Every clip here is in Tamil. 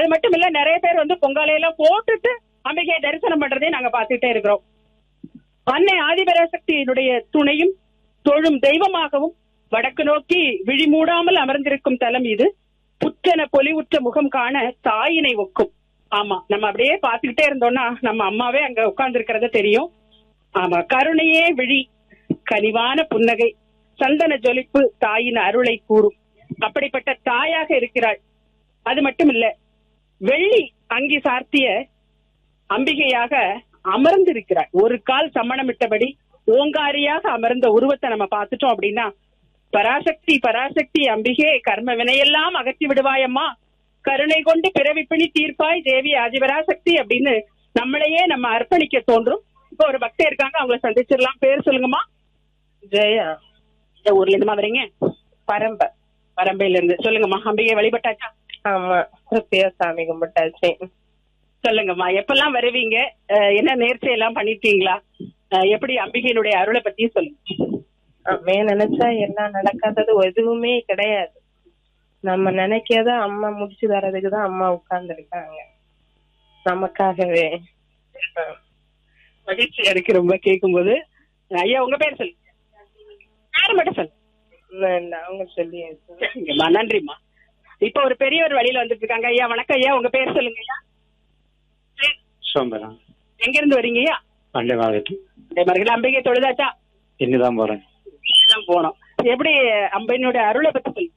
அது மட்டும் இல்ல நிறைய பேர் வந்து பொங்கலையெல்லாம் போட்டுட்டு அம்பிகையை தரிசனம் பண்றதையும் நாங்க பார்த்துட்டே இருக்கிறோம் அன்னை ஆதிபராசக்தியினுடைய துணையும் தொழும் தெய்வமாகவும் வடக்கு நோக்கி விழிமூடாமல் அமர்ந்திருக்கும் தலம் இது புற்றன பொலிவுற்ற முகம் காண தாயினை ஒக்கும் ஆமா நம்ம அப்படியே பார்த்துக்கிட்டே இருந்தோம்னா நம்ம அம்மாவே அங்க உட்கார்ந்து இருக்கிறத தெரியும் ஆமா கருணையே விழி கனிவான புன்னகை சந்தன ஜொலிப்பு தாயின் அருளை கூறும் அப்படிப்பட்ட தாயாக இருக்கிறாள் அது மட்டும் இல்ல வெள்ளி அங்கி சார்த்திய அம்பிகையாக அமர்ந்திருக்கிறாள் ஒரு கால் சம்மணமிட்டபடி ஓங்காரியாக அமர்ந்த உருவத்தை நம்ம பார்த்துட்டோம் அப்படின்னா பராசக்தி பராசக்தி அம்பிகே கர்ம வினையெல்லாம் அகற்றி விடுவாயம்மா கருணை கொண்டு பிறவி பிணி தீர்ப்பாய் தேவி ஆதிபராசக்தி அப்படின்னு நம்மளையே நம்ம அர்ப்பணிக்க தோன்றும் இப்போ ஒரு பக்தர் இருக்காங்க அவங்கள சந்திச்சிடலாம் பேர் சொல்லுங்கம்மா ஜெயா இந்த ஊர்ல இருந்து வரீங்க பரம்ப பரம்பையில இருந்து சொல்லுங்கம்மா அம்பிகை வழிபட்டாச்சா ஆமா திருப்தியா சாமி கும்பிட்டாச்சு சொல்லுங்கம்மா எப்பெல்லாம் வருவீங்க அஹ், என்ன நேர்ச்சை எல்லாம் பண்ணிருக்கீங்களா அஹ், எப்படி அம்பிகையினுடைய அருளை பத்தியும் சொல்லுங்க அம்மைய நினைச்சா எல்லாம் நடக்காதது எதுவுமே கிடையாது நம்ம நினைக்கத அம்மா முடிச்சு தரதுக்கு தான் அம்மா உட்கார்ந்து இருக்காங்க நமக்காகவே மகிழ்ச்சியா இருக்கு ரொம்ப கேட்கும்போது ஐயா உங்க பேர் சொல்லுங்க யாரு மட்டும் சொல்லுங்க இல்ல, அவங்க சொல்லி சரிங்கம்மா நன்றிம்மா இப்ப ஒரு பெரியவர் வழியில வந்துட்டு இருக்காங்க ஐயா வணக்கம் ஐயா உங்க பேர் சொல்லுங்க ஐயா சோம்பரம் எங்க இருந்து வரீங்க ஐயா பண்டை மாதிரி மறுபடியும் அம்பிகை தொழுதாச்சா இன்னுதான் போறேன் தான் போனோம் எப்படி அம்பினுடைய அருளை பத்தி சொல்லுங்க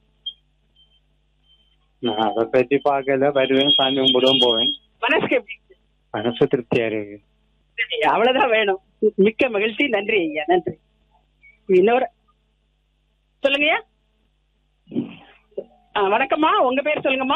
நான் அதை பத்தி பார்க்கல வருவேன் சாமி கும்பிடுவேன் போவேன் மனசுக்கு எப்படி இருக்கு? மனசு திருப்தியா இருக்கு சரி, அவ்வளவுதான் வேணும் மிக்க மகிழ்ச்சி நன்றி ஐயா நன்றி இன்னொரு சொல்லுங்கய்யா ஆ, வணக்கம்மா உங்க பேர் சொல்லுங்கம்மா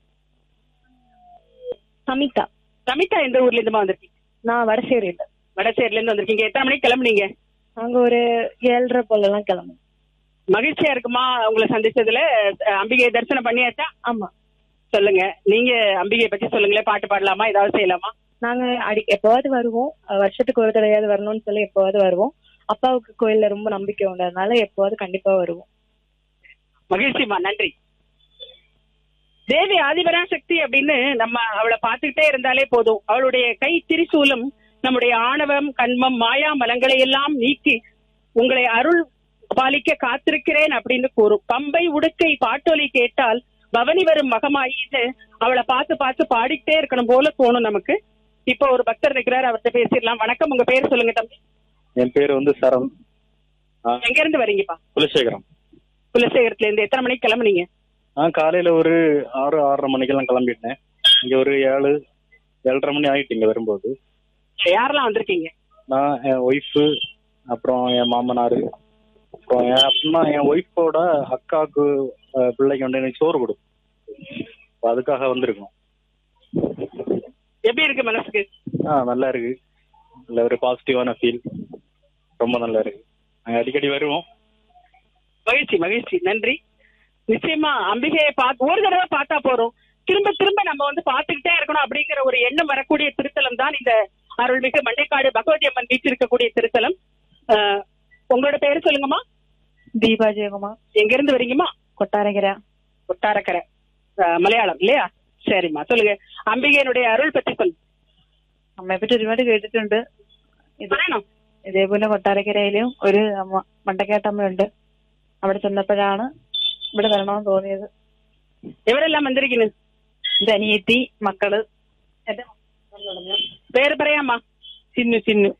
சமிதா சமிதா எந்த ஊர்ல இருந்துமா வந்திருக்கீங்க நான் வடசேரியில வடசேரில இருந்து வந்திருக்கீங்க எத்தனை மணிக்கு கிளம்புனீங்க அங்க ஒரு ஏழரை போலலாம் கிளம்பும் மகிழ்ச்சியா இருக்குமா உங்களை சந்திச்சதுல அஹ், அம்பிகை தரிசனம் பண்ணியாச்சா ஆமா சொல்லுங்க நீங்க அம்பிகையை பத்தி சொல்லுங்களேன் பாட்டு பாடலாமா ஏதாவது செய்யலாமா நாங்க அடி எப்பவாவது வருவோம் அஹ் வருஷத்துக்கு ஒரு தடவையாவது வரணும்னு சொல்லி எப்பவாவது வருவோம் அப்பாவுக்கு கோயில்ல ரொம்ப நம்பிக்கை உண்டு அதனால எப்பவாவது கண்டிப்பா வருவோம் மகிழ்ச்சிமா நன்றி தேவி ஆதிபராசக்தி அப்படின்னு நம்ம அவளை பார்த்துக்கிட்டே இருந்தாலே போதும் அவளுடைய கை திரிசூலம் நம்முடைய ஆணவம் கண்மம் மாயா மலங்களை எல்லாம் நீக்கி உங்களை அருள் பாலிக்க காத்திருக்கிறேன் அப்படின்னு கூறும் பம்பை உடுக்கை பாட்டொலி கேட்டால் பவனி வரும் மகமாயின்னு அவளை பார்த்து பார்த்து பாடிக்கிட்டே இருக்கணும் போல தோணும் நமக்கு இப்போ ஒரு பக்தர் இருக்கிறார் அவர்கிட்ட பேசிடலாம் வணக்கம் உங்க பேர் சொல்லுங்க தம்பி என் பேர் வந்து சரண் ஆ, எங்க இருந்து வரீங்கப்பா குலசேகரம் குலசேகரத்துல இருந்து எத்தனை மணிக்கு கிளம்புனீங்க நான் காலையில ஒரு ஆறு ஆறரை மணிக்கெல்லாம் கிளம்பிட்டேன் இங்க ஒரு ஏழு ஏழரை மணி ஆயிட்டு இங்க வரும்போது யாரெல்லாம் வந்திருக்கீங்க நான் என் ஒய்ஃபு அப்புறம் என் மாமனாரு அப்புறம் என் அப்படின்னா என் ஒய்ஃபோட அக்காவுக்கு அஹ், பிள்ளைக்கு வந்து எனக்கு சோறு கொடுக்கும் அப்ப அதுக்காக வந்திருக்கோம் எப்படி இருக்கு மனசுக்கு ஆ நல்லா இருக்கு நல்ல ஒரு பாசிட்டிவான ஃபீல் ரொம்ப நல்லா இருக்கு நாங்கள் அடிக்கடி வருவோம் மகிழ்ச்சி மகிழ்ச்சி நன்றி நிச்சயமா அம்பிகையை பார்த்து ஒரு தடவை பார்த்தா போறோம் திரும்ப திரும்ப நம்ம வந்து பார்த்துக்கிட்டே இருக்கணும் அப்படிங்கிற ஒரு எண்ணம் வரக்கூடிய திருத்தலம் தான் இந்த அருள்மிகு மண்டைக்காடு பகவதி அம்மன் வீட்டிருக்கக்கூடிய திருத்தலம் ஆஹ், உங்களோட பேரு சொல்லுங்கம்மா தீபா ஜெயகுமார் எங்க இருந்து வரீங்கம்மா கொட்டாரகிரா கொட்டாரக்கரை ஆஹ், மலையாளம் இல்லையா சரிம்மா சொல்லுங்க അംബികയുടെ അരുൾ പറ്റി சொல்லு അമ്മയെ പറ്റി ഒരുപാട് കേട്ടിട്ടുണ്ട് ഇത് പറയണം ഇതേപോലെ കൊട്ടാരക്കരയിലും ഒരു അമ്മ മണ്ടക്കേട്ടമ്മയുണ്ട് അവിടെ ചെന്നപ്പോഴാണ് ഇവിടെ വരണമെന്ന് തോന്നിയത് എവരെല്ലാം വന്നിരിക്കുന്നു ഇത് അനിയത്തി മക്കള് എന്റെ മക്കൾ തുടങ്ങി. പേര് പറയാമ്മ ചിന്നു ചിന്നു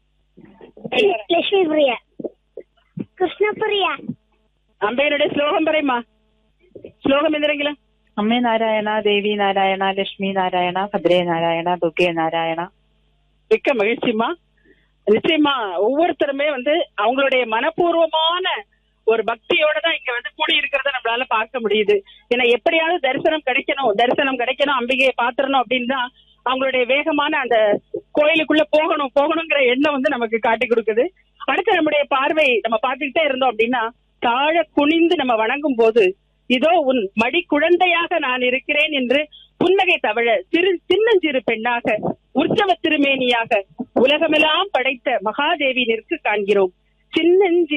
ലക്ഷ്മിപ്രിയ കൃഷ്ണപ്രിയ അമ്പയുടെ ശ്ലോകം പറയുമ്മ ശ്ലോകം എന്തെങ്കിലും അമ്മേ നാരായണ ദേവി നാരായണ ലക്ഷ്മി നാരായണ ഭദ്രേ നാരായണ ദുർഗേ നാരായണ மிக்க மகிழ்ச்சிமா நிச்சயமா ஒவ்வொருத்தருமே வந்து அவங்களுடைய மனப்பூர்வமான ஒரு பக்தியோட தான் இங்க வந்து கூடி இருக்கிறத நம்மளால பார்க்க முடியுது ஏன்னா எப்படியாவது தரிசனம் கிடைக்கணும் தரிசனம் கிடைக்கணும் அம்பிகையை பாத்துறணும் அப்படின்னு தான் அவங்களுடைய வேகமான அந்த கோயிலுக்குள்ள போகணும் போகணுங்கிற எண்ணம் வந்து நமக்கு காட்டி கொடுக்குது அடுத்து நம்முடைய பார்வை நம்ம பார்த்துக்கிட்டே இருந்தோம் அப்படின்னா தாழ குனிந்து நம்ம வணங்கும் போது இதோ உன் மடி குழந்தையாக நான் இருக்கிறேன் என்று புன்னகை தவழ சிறு சின்னஞ்சிறு பெண்ணாக உற்சவ திருமேனியாக உலகமெல்லாம் படைத்த மகாதேவி நிற்கு காண்கிறோம் சின்னஞ்சி